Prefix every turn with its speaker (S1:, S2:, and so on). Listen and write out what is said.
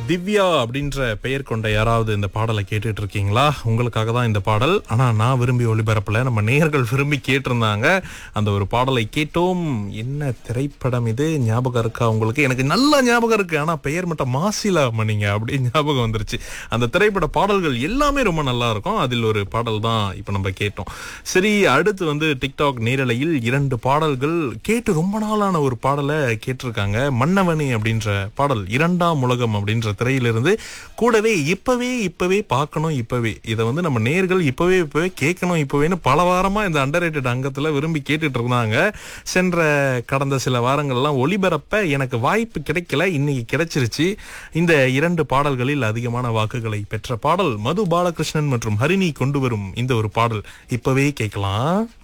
S1: திவ்யா அப்படின்ற பெயர் கொண்ட யாராவது இந்த பாடலை கேட்டுட்டு இருக்கீங்களா உங்களுக்காக தான் இந்த பாடல் ஆனா நான் விரும்பி ஒளிபரப்பல நம்ம நேயர்கள் விரும்பி கேட்டிருந்தாங்க அந்த ஒரு பாடலை கேட்டோம் என்ன திரைப்படம் இது ஞாபகம் இருக்கா உங்களுக்கு எனக்கு நல்ல ஞாபகம் இருக்கு ஆனா பெயர் மட்டும் மாசிலா மணிங்க அப்படி ஞாபகம் வந்துருச்சு அந்த திரைப்பட பாடல்கள் எல்லாமே ரொம்ப நல்லா இருக்கும் அதில் ஒரு பாடல் தான் இப்ப நம்ம கேட்டோம் சரி அடுத்து வந்து டிக்டாக் நேரலையில் இரண்டு பாடல்கள் கேட்டு ரொம்ப நாளான ஒரு பாடலை கேட்டிருக்காங்க மன்னவனி அப்படின்ற பாடல் இரண்டாம் உலகம் அப்படின்ற திரையிலிருந்து கூடவே இப்பவே இப்பவே பார்க்கணும் இப்பவே இதை வந்து நம்ம நேர்கள் இப்பவே இப்பவே கேட்கணும் இப்பவேன்னு பல வாரமா இந்த அண்டர் அங்கத்துல விரும்பி கேட்டுட்டு இருந்தாங்க சென்ற கடந்த சில வாரங்கள்லாம் ஒளிபரப்ப எனக்கு வாய்ப்பு கிடைக்கல இன்னைக்கு கிடைச்சிருச்சு இந்த இரண்டு பாடல்களில் அதிகமான வாக்குகளை பெற்ற பாடல் மது பாலகிருஷ்ணன் மற்றும் ஹரிணி கொண்டு வரும் இந்த ஒரு பாடல் இப்பவே கேட்கலாம்